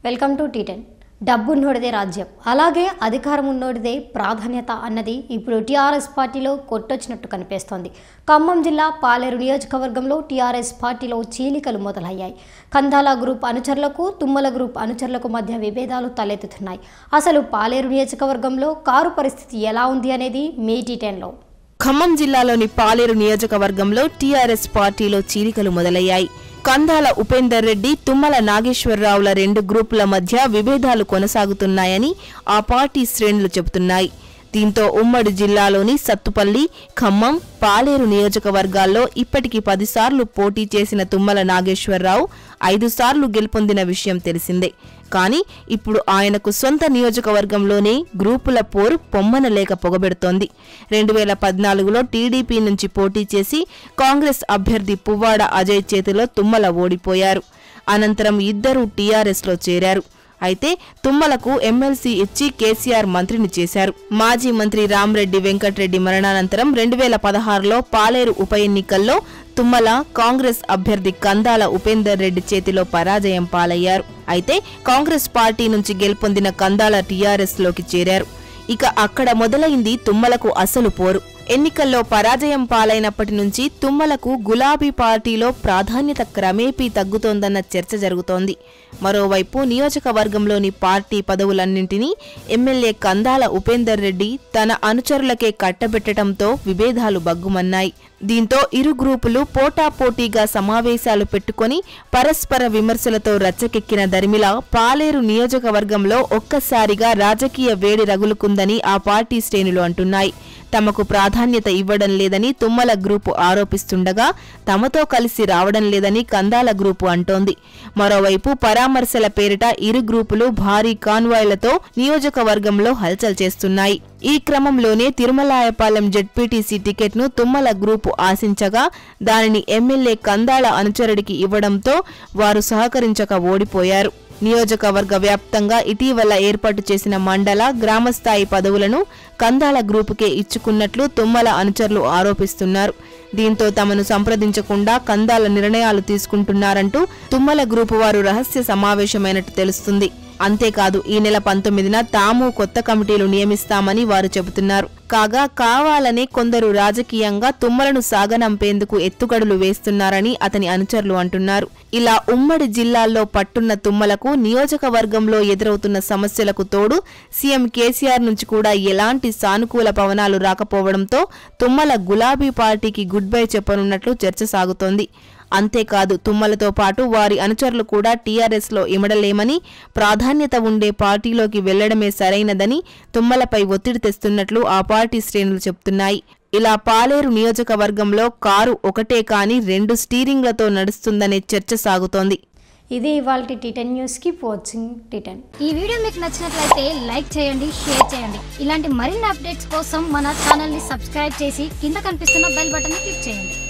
welcome to tea ten డబ్బు ఉన్నోడిదే రాజ్యం అలాగే అధికారం ఉన్నోడిదే ప్రాధాన్యత అన్నది ఇప్పుడు టీఆర్ఎస్ పార్టీలో కొట్టొచ్చినట్టు కనిపిస్తోంది ఖమ్మం జిల్లా పాలేరు నియోజకవర్గంలో టీఆర్ఎస్ పార్టీలో చీలికలు మొదలయ్యాయి కందాల గ్రూప్ అనుచరులకు తుమ్మల గ్రూప్ అనుచరులకు మధ్య విభేదాలు తలెత్తుతున్నాయి అసలు పాలేరు నియోజకవర్గంలో కారు పరిస్థితి ఎలా ఉంది అనేది మీ టీ టెన్లో ఖమ్మం జిల్లాలోని పాలేరు నియోజకవర్గంలో టీఆర్ఎస్ పార్టీలో చీలికలు మొదలయ్యాయి కందాల ఉపేందర్ రెడ్డి తుమ్మల నాగేశ్వరరావుల రెండు గ్రూపుల మధ్య విభేదాలు కొనసాగుతున్నాయని ఆ పార్టీ శ్రేణులు చెబుతున్నాయి దీంతో ఉమ్మడి జిల్లాలోని సత్తుపల్లి ఖమ్మం పాలేరు నియోజకవర్గాల్లో ఇప్పటికి పదిసార్లు పోటీ చేసిన తుమ్మల నాగేశ్వరరావు ఐదు సార్లు గెలుపొందిన విషయం తెలిసిందే కానీ ఇప్పుడు ఆయనకు సొంత నియోజకవర్గంలోనే గ్రూపుల పోరు పొమ్మనలేక పొగబెడుతోంది రెండు వేల పద్నాలుగులో టీడీపీ నుంచి పోటీ చేసి కాంగ్రెస్ అభ్యర్థి పువ్వాడ అజయ్ చేతిలో తుమ్మల ఓడిపోయారు అనంతరం ఇద్దరూ టీఆర్ఎస్లో చేరారు అయితే తుమ్మలకు ఎమ్మెల్సీ ఇచ్చి కేసీఆర్ మంత్రిని చేశారు మాజీ మంత్రి రామ్రెడ్డి వెంకట్రెడ్డి మరణానంతరం రెండు వేల పదహారులో పాలేరు ఉప ఎన్నికల్లో తుమ్మల కాంగ్రెస్ అభ్యర్థి కందాల ఉపేందర్ రెడ్డి చేతిలో పరాజయం పాలయ్యారు అయితే కాంగ్రెస్ పార్టీ నుంచి గెలుపొందిన కందాల టీఆర్ఎస్ లోకి చేరారు ఇక అక్కడ మొదలైంది తుమ్మలకు అసలు పోరు ఎన్నికల్లో పరాజయం పాలైనప్పటి నుంచి తుమ్మలకు గులాబీ పార్టీలో ప్రాధాన్యత క్రమేపీ తగ్గుతోందన్న చర్చ జరుగుతోంది మరోవైపు నియోజకవర్గంలోని పార్టీ పదవులన్నింటినీ ఎమ్మెల్యే కందాల ఉపేందర్ రెడ్డి తన అనుచరులకే కట్టబెట్టడంతో విభేదాలు బగ్గుమన్నాయి దీంతో ఇరు గ్రూపులు పోటాపోటీగా సమావేశాలు పెట్టుకొని పరస్పర విమర్శలతో రచ్చకెక్కిన దరిమిలా పాలేరు నియోజకవర్గంలో ఒక్కసారిగా రాజకీయ వేడి రగులుకుందని ఆ పార్టీ శ్రేణులు అంటున్నాయి తమకు ప్రాధాన్యత ఇవ్వడం లేదని తుమ్మల గ్రూపు ఆరోపిస్తుండగా తమతో కలిసి రావడం లేదని కందాల గ్రూపు అంటోంది మరోవైపు పరామర్శల పేరిట ఇరు గ్రూపులు భారీ కాన్వాయ్లతో నియోజకవర్గంలో హల్చల్ చేస్తున్నాయి ఈ క్రమంలోనే తిరుమలాయపాలెం జెడ్పీటీసీ టికెట్ను తుమ్మల గ్రూపు ఆశించగా దానిని ఎమ్మెల్యే కందాళ అనుచరుడికి ఇవ్వడంతో వారు సహకరించక ఓడిపోయారు నియోజకవర్గ వ్యాప్తంగా ఇటీవల ఏర్పాటు చేసిన మండల గ్రామస్థాయి పదవులను కందాల గ్రూపుకే ఇచ్చుకున్నట్లు తుమ్మల అనుచరులు ఆరోపిస్తున్నారు దీంతో తమను సంప్రదించకుండా కందాల నిర్ణయాలు తీసుకుంటున్నారంటూ తుమ్మల గ్రూపు వారు రహస్య సమావేశమైనట్టు తెలుస్తుంది అంతేకాదు ఈ నెల పంతొమ్మిదిన తాము కొత్త కమిటీలు నియమిస్తామని వారు చెబుతున్నారు కాగా కావాలనే కొందరు రాజకీయంగా తుమ్మలను సాగనంపేందుకు ఎత్తుగడులు వేస్తున్నారని అతని అనుచరులు అంటున్నారు ఇలా ఉమ్మడి జిల్లాల్లో పట్టున్న తుమ్మలకు నియోజకవర్గంలో ఎదురవుతున్న సమస్యలకు తోడు సీఎం కేసీఆర్ నుంచి కూడా ఎలాంటి సానుకూల పవనాలు రాకపోవడంతో తుమ్మల గులాబీ పార్టీకి గుడ్ బై చెప్పనున్నట్లు చర్చ సాగుతోంది అంతేకాదు తుమ్మలతో పాటు వారి అనుచరులు కూడా టీఆర్ఎస్లో ఇమడలేమని ప్రాధాన్యత ఉండే పార్టీలోకి వెళ్లడమే సరైనదని తుమ్మలపై ఒత్తిడి తెస్తున్నట్లు ఆ పార్టీ శ్రేణులు చెబుతున్నాయి ఇలా పాలేరు నియోజకవర్గంలో కారు ఒకటే కాని రెండు స్టీరింగ్లతో నడుస్తుందనే చర్చ సాగుతోంది ఇది ఇవాళ టీ టెన్ న్యూస్కి వాచింగ్ టీ టెన్ ఈ వీడియో మీకు నచ్చినట్లయితే లైక్ చేయండి షేర్ చేయండి ఇలాంటి మరిన్ని అప్డేట్స్ కోసం మన ఛానల్ని సబ్స్క్రైబ్ చేసి కింద కనిపిస్తున్న బెల్ బటన్ని క్లిక్ చేయండి